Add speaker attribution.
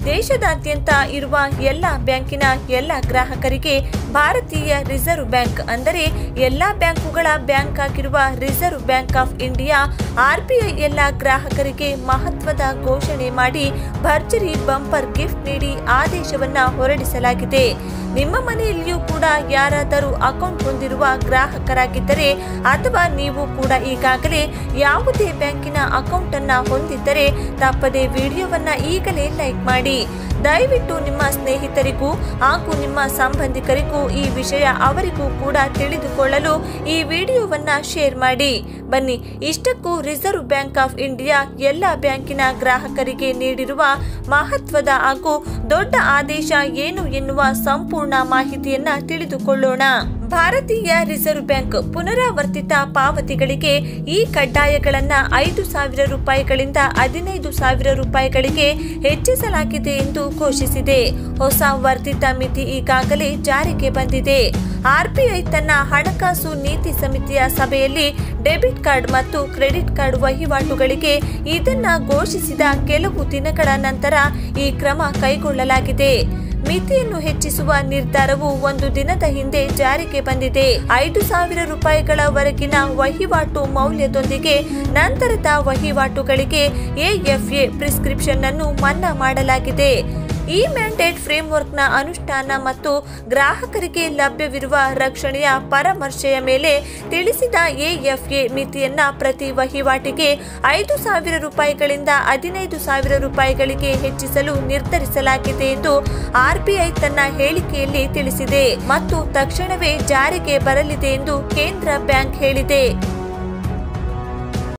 Speaker 1: ದೇಶದಾದ್ಯಂತ ಇರುವ ಎಲ್ಲ ಬ್ಯಾಂಕಿನ ಎಲ್ಲ ಗ್ರಾಹಕರಿಗೆ ಭಾರತೀಯ ರಿಸರ್ವ್ ಬ್ಯಾಂಕ್ ಅಂದರೆ ಎಲ್ಲ ಬ್ಯಾಂಕುಗಳ ಬ್ಯಾಂಕ್ ಆಗಿರುವ reserve bank of India RBI ಎಲ್ಲ ಗ್ರಾಹಕರಿಗೆ ಮಹತ್ವದ ಘೋಷಣೆ ಮಾಡಿ ಭರ್ಜರಿ ಬಂಪರ್ ಗಿಫ್ಟ್ ನೀಡಿ ಆದೇಶವನ್ನ ಹೊರಡಿಸಲಾಗಿದೆ ನಿಮ್ಮ ಮನೆಯಲ್ಲಿಯೂ ಕೂಡ ಯಾರಾದರೂ ಅಕೌಂಟ್ ಹೊಂದಿರುವ ಗ್ರಾಹಕರಾಗಿದ್ದರೆ ಅಥವಾ ನೀವು ಕೂಡ ಈಗಾಗಲೇ ಯಾವುದೇ ಬ್ಯಾಂಕಿನ ಅಕೌಂಟ್ ಅನ್ನ ಹೊಂದಿದ್ದರೆ ತಪ್ಪದೆ ವಿಡಿಯೋವನ್ನ ಈಗಲೇ ಲೈಕ್ ಮಾಡಿ ದಯವಿಟ್ಟು ನಿಮ್ಮ ಸ್ನೇಹಿತರಿಗೂ ಹಾಗೂ ನಿಮ್ಮ ಸಂಬಂಧಿಕರಿಗೂ ಈ ವಿಷಯ ಅವರಿಗೂ ಕೂಡ ತಿಳಿದುಕೊಳ್ಳಲು ಈ ವಿಡಿಯೋವನ್ನ ಶೇರ್ ಮಾಡಿ ಬನ್ನಿ ಇಷ್ಟಕ್ಕೂ ರಿಸರ್ವ್ ಬ್ಯಾಂಕ್ ಆಫ್ ಇಂಡಿಯಾ ಎಲ್ಲ ಬ್ಯಾಂಕಿನ ಗ್ರಾಹಕರಿಗೆ ನೀಡಿರುವ ಮಹತ್ವದ ಹಾಗೂ ದೊಡ್ಡ ಆದೇಶ ಏನು ಎನ್ನುವ ಸಂಪೂರ್ಣ ಮಾಹಿತಿಯನ್ನ ತಿಳಿದುಕೊಳ್ಳೋಣ ಭಾರತೀಯ ರಿಸರ್ವ್ ಬ್ಯಾಂಕ್ ಪುನರಾವರ್ತಿತ ಪಾವತಿಗಳಿಗೆ ಈ ಕಡ್ಡಾಯಗಳನ್ನ ಐದು ಸಾವಿರ ರೂಪಾಯಿಗಳಿಂದ ಹದಿನೈದು ಸಾವಿರ ರೂಪಾಯಿಗಳಿಗೆ ಹೆಚ್ಚಿಸಲಾಗಿದೆ ಎಂದು ಘೋಷಿಸಿದೆ ಹೊಸ ವರ್ಧಿತ ಮಿತಿ ಈಗಾಗಲೇ ಜಾರಿಗೆ ಬಂದಿದೆ ಆರ್ಬಿಐ ತನ್ನ ಹಣಕಾಸು ನೀತಿ ಸಮಿತಿಯ ಸಭೆಯಲ್ಲಿ ಡೆಬಿಟ್ ಕಾರ್ಡ್ ಮತ್ತು ಕ್ರೆಡಿಟ್ ಕಾರ್ಡ್ ವಹಿವಾಟುಗಳಿಗೆ ಇದನ್ನ ಘೋಷಿಸಿದ ಕೆಲವು ದಿನಗಳ ನಂತರ ಈ ಕ್ರಮ ಕೈಗೊಳ್ಳಲಾಗಿದೆ ಮಿತಿಯನ್ನು ಹೆಚ್ಚಿಸುವ ನಿರ್ಧಾರವು ಒಂದು ದಿನದ ಹಿಂದೆ ಜಾರಿಗೆ ಬಂದಿದೆ ಐದು ಸಾವಿರ ರೂಪಾಯಿಗಳವರೆಗಿನ ವಹಿವಾಟು ಮೌಲ್ಯದೊಂದಿಗೆ ನಂತರದ ವಹಿವಾಟುಗಳಿಗೆ ಎಎಫ್ಎ ಪ್ರಿಸ್ಕ್ರಿಪ್ಷನ್ ಅನ್ನು ಮನ್ನಾ ಮಾಡಲಾಗಿದೆ ಈ ಮ್ಯಾಂಡೇಟ್ ಫ್ರೇಮ್ವರ್ಕ್ನ ಅನುಷ್ಠಾನ ಮತ್ತು ಗ್ರಾಹಕರಿಗೆ ಲಭ್ಯವಿರುವ ರಕ್ಷಣೆಯ ಪರಾಮರ್ಶೆಯ ಮೇಲೆ ತಿಳಿಸಿದ ಎಎಫ್ಎ ಮಿತಿಯನ್ನ ಪ್ರತಿ ವಹಿವಾಟಿಗೆ ಐದು ಸಾವಿರ ರೂಪಾಯಿಗಳಿಂದ ಹದಿನೈದು ಸಾವಿರ ರೂಪಾಯಿಗಳಿಗೆ ಹೆಚ್ಚಿಸಲು ನಿರ್ಧರಿಸಲಾಗಿದೆ ಎಂದು ಆರ್ಬಿಐ ತನ್ನ ಹೇಳಿಕೆಯಲ್ಲಿ ತಿಳಿಸಿದೆ ಮತ್ತು ತಕ್ಷಣವೇ ಜಾರಿಗೆ ಬರಲಿದೆ ಎಂದು ಕೇಂದ್ರ ಬ್ಯಾಂಕ್ ಹೇಳಿದೆ